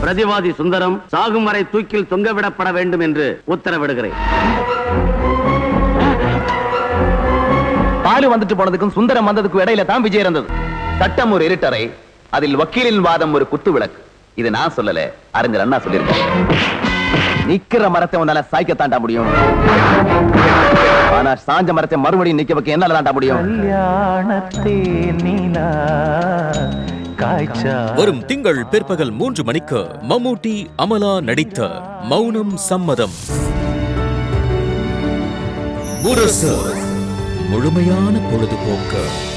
பிரதிவாதி சுந்தரம் சாகும் வரை தூக்கில் தொங்கவிடப்பட வேண்டும் என்று உத்தரவிடுகிறேன் பாலு வந்துட்டு போனதுக்கும் சுந்தரம் வந்ததுக்கும் இடையில தான் விஜய் இருந்தது சட்டம் ஒரு இருட்டறை அதில் வக்கீலின் வாதம் ஒரு குத்து விளக்கு இது நான் சொல்லல அறிஞர் அண்ணா சொல்லியிருக்காங்க நிக்கிற மரத்தை உன்னால சாய்க்க தாண்டா முடியும் ஆனா சாஞ்ச மரத்தை மறுபடியும் நிக்க வைக்க என்னால தாண்டா முடியும் வரும் திங்கள் பிற்பகல் மூன்று மணிக்கு மம்மூட்டி அமலா நடித்த மௌனம் சம்மதம் முரசு முழுமையான பொழுதுபோக்கு